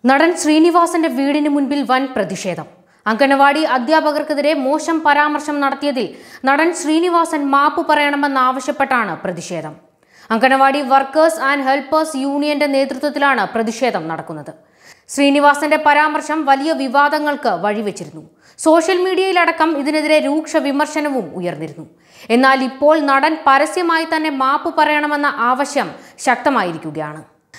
നടൻ ശ്രീനിവാസന്റെ വീടിന് മുൻപിൽ വൻ പ്രതിഷേധം അംഗനവാടി അധ്യാപകർക്കെതിരെ മോശം പരാമർശം നടത്തിയതിൽ നടൻ ശ്രീനിവാസൻ മാപ്പ് പറയണമെന്നാവശ്യപ്പെട്ടാണ് പ്രതിഷേധം അംഗനവാടി വർക്കേഴ്സ് ആൻഡ് ഹെൽപ്പേഴ്സ് യൂണിയന്റെ നേതൃത്വത്തിലാണ് പ്രതിഷേധം നടക്കുന്നത് ശ്രീനിവാസന്റെ പരാമർശം വലിയ വിവാദങ്ങൾക്ക് വഴിവെച്ചിരുന്നു സോഷ്യൽ മീഡിയയിലടക്കം ഇതിനെതിരെ രൂക്ഷ വിമർശനവും ഉയർന്നിരുന്നു എന്നാൽ ഇപ്പോൾ നടൻ പരസ്യമായി തന്നെ മാപ്പ് പറയണമെന്ന ആവശ്യം ശക്തമായിരിക്കുകയാണ്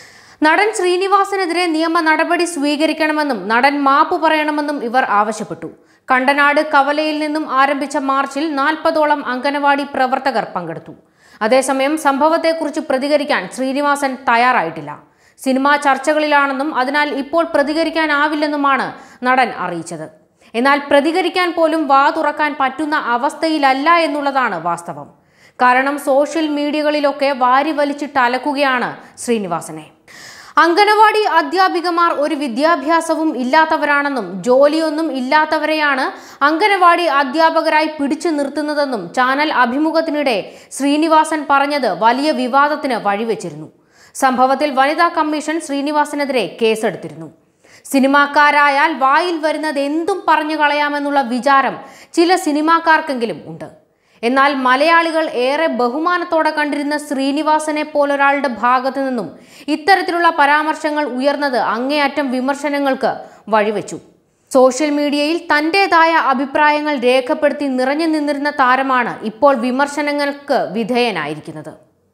നടൻ ശ്രീനിവാസനെതിരെ നിയമ നടപടി സ്വീകരിക്കണമെന്നും നടൻ മാപ്പ് പറയണമെന്നും ഇവർ ആവശ്യപ്പെട്ടു കണ്ടനാട് കവലയിൽ നിന്നും ആരംഭിച്ച മാർച്ചിൽ നാൽപ്പതോളം അംഗനവാടി പ്രവർത്തകർ പങ്കെടുത്തു അതേസമയം സംഭവത്തെക്കുറിച്ച് പ്രതികരിക്കാൻ ശ്രീനിവാസൻ തയ്യാറായിട്ടില്ല സിനിമാ ചർച്ചകളിലാണെന്നും അതിനാൽ ഇപ്പോൾ പ്രതികരിക്കാനാവില്ലെന്നുമാണ് നടൻ അറിയിച്ചത് എന്നാൽ പ്രതികരിക്കാൻ പോലും വാ തുറക്കാൻ പറ്റുന്ന അവസ്ഥയിലല്ല എന്നുള്ളതാണ് വാസ്തവം കാരണം സോഷ്യൽ മീഡിയകളിലൊക്കെ വാരി വലിച്ചിട്ട് അലക്കുകയാണ് ശ്രീനിവാസനെ അംഗനവാടി അധ്യാപികമാർ ഒരു വിദ്യാഭ്യാസവും ഇല്ലാത്തവരാണെന്നും ജോലിയൊന്നും ഇല്ലാത്തവരെയാണ് അംഗനവാടി അധ്യാപകരായി പിടിച്ചു നിർത്തുന്നതെന്നും ചാനൽ അഭിമുഖത്തിനിടെ ശ്രീനിവാസൻ പറഞ്ഞത് വലിയ വിവാദത്തിന് വഴിവെച്ചിരുന്നു സംഭവത്തിൽ വനിതാ കമ്മീഷൻ ശ്രീനിവാസനെതിരെ കേസെടുത്തിരുന്നു സിനിമാക്കാരായാൽ വായിൽ വരുന്നത് എന്തും പറഞ്ഞു കളയാമെന്നുള്ള വിചാരം ചില സിനിമാക്കാർക്കെങ്കിലും ഉണ്ട് എന്നാൽ മലയാളികൾ ഏറെ ബഹുമാനത്തോടെ കണ്ടിരുന്ന ശ്രീനിവാസനെ പോലൊരാളുടെ ഭാഗത്തു നിന്നും ഇത്തരത്തിലുള്ള പരാമർശങ്ങൾ ഉയർന്നത് അങ്ങേയറ്റം വിമർശനങ്ങൾക്ക് വഴിവെച്ചു സോഷ്യൽ മീഡിയയിൽ തൻ്റെതായ അഭിപ്രായങ്ങൾ രേഖപ്പെടുത്തി നിറഞ്ഞു നിന്നിരുന്ന താരമാണ് ഇപ്പോൾ വിമർശനങ്ങൾക്ക് വിധേയനായിരിക്കുന്നത്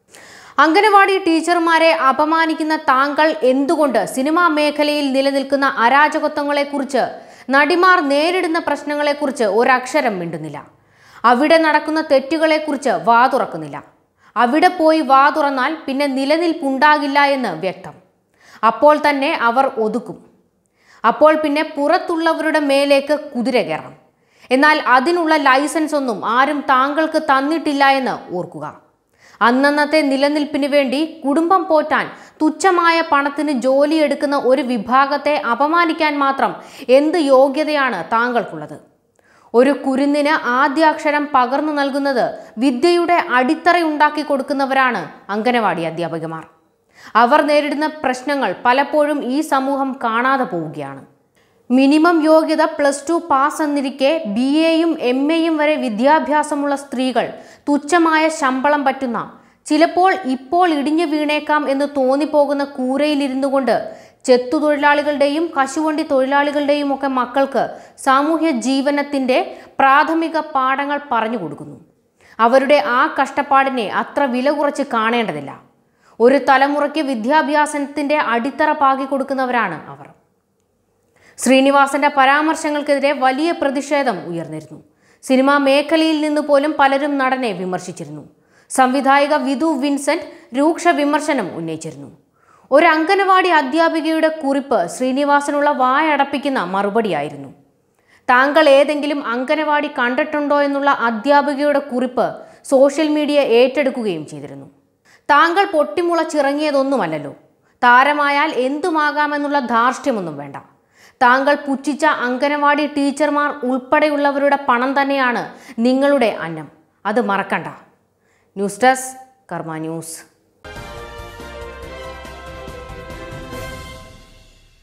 അംഗനവാടി ടീച്ചർമാരെ അപമാനിക്കുന്ന താങ്കൾ എന്തുകൊണ്ട് സിനിമാ മേഖലയിൽ നിലനിൽക്കുന്ന അരാജകത്വങ്ങളെക്കുറിച്ച് നടിമാർ നേരിടുന്ന പ്രശ്നങ്ങളെക്കുറിച്ച് ഒരക്ഷരം മിണ്ടുന്നില്ല അവിടെ നടക്കുന്ന തെറ്റുകളെക്കുറിച്ച് വാ തുറക്കുന്നില്ല അവിടെ പോയി വാ തുറന്നാൽ പിന്നെ നിലനിൽപ്പുണ്ടാകില്ല എന്ന് വ്യക്തം അപ്പോൾ തന്നെ അവർ ഒതുക്കും അപ്പോൾ പിന്നെ പുറത്തുള്ളവരുടെ മേലേക്ക് കുതിര കയറാം എന്നാൽ അതിനുള്ള ലൈസൻസ് ഒന്നും ആരും താങ്കൾക്ക് തന്നിട്ടില്ല എന്ന് ഓർക്കുക അന്നന്നത്തെ നിലനിൽപ്പിന് വേണ്ടി കുടുംബം പോറ്റാൻ തുച്ഛമായ പണത്തിന് ജോലിയെടുക്കുന്ന ഒരു വിഭാഗത്തെ അപമാനിക്കാൻ മാത്രം എന്ത് യോഗ്യതയാണ് താങ്കൾക്കുള്ളത് ഒരു കുരുന്നിന് ആദ്യാക്ഷരം പകർന്നു നൽകുന്നത് വിദ്യയുടെ അടിത്തറയുണ്ടാക്കി കൊടുക്കുന്നവരാണ് അംഗനവാടി അധ്യാപകമാർ അവർ നേരിടുന്ന പ്രശ്നങ്ങൾ പലപ്പോഴും ഈ സമൂഹം കാണാതെ പോവുകയാണ് മിനിമം യോഗ്യത പ്ലസ് ടു പാസ് എന്നിരിക്കെ ബി എയും എം എയും വരെ വിദ്യാഭ്യാസമുള്ള സ്ത്രീകൾ തുച്ഛമായ ശമ്പളം പറ്റുന്ന ചിലപ്പോൾ ഇപ്പോൾ ഇടിഞ്ഞു വീണേക്കാം എന്ന് തോന്നിപ്പോകുന്ന കൂരയിലിരുന്നു കൊണ്ട് ചെത്തുതൊഴിലാളികളുടെയും കശുവണ്ടി തൊഴിലാളികളുടെയും ഒക്കെ മക്കൾക്ക് സാമൂഹ്യ ജീവനത്തിൻ്റെ പ്രാഥമിക പാഠങ്ങൾ പറഞ്ഞു കൊടുക്കുന്നു അവരുടെ ആ കഷ്ടപ്പാടിനെ അത്ര വില കുറച്ച് കാണേണ്ടതില്ല ഒരു തലമുറയ്ക്ക് വിദ്യാഭ്യാസത്തിൻ്റെ അടിത്തറ പാകി കൊടുക്കുന്നവരാണ് അവർ ശ്രീനിവാസന്റെ പരാമർശങ്ങൾക്കെതിരെ വലിയ പ്രതിഷേധം ഉയർന്നിരുന്നു സിനിമാ മേഖലയിൽ നിന്ന് പോലും പലരും നടനെ വിമർശിച്ചിരുന്നു സംവിധായിക വിധു വിൻസെന്റ് രൂക്ഷ വിമർശനം ഉന്നയിച്ചിരുന്നു ഒരു അംഗനവാടി അധ്യാപികയുടെ കുറിപ്പ് ശ്രീനിവാസനുള്ള വായടപ്പിക്കുന്ന മറുപടിയായിരുന്നു താങ്കൾ ഏതെങ്കിലും അംഗനവാടി കണ്ടിട്ടുണ്ടോ എന്നുള്ള അധ്യാപികയുടെ കുറിപ്പ് സോഷ്യൽ മീഡിയ ഏറ്റെടുക്കുകയും ചെയ്തിരുന്നു താങ്കൾ പൊട്ടിമുളച്ചിറങ്ങിയതൊന്നുമല്ലല്ലോ താരമായാൽ എന്തുമാകാമെന്നുള്ള ധാർഷ്ട്യമൊന്നും വേണ്ട താങ്കൾ പുച്ഛിച്ച അംഗനവാടി ടീച്ചർമാർ ഉൾപ്പെടെയുള്ളവരുടെ പണം തന്നെയാണ് നിങ്ങളുടെ അന്നം അത് മറക്കണ്ട ന്യൂസ് ഡെസ്ക് കർമ്മ ന്യൂസ്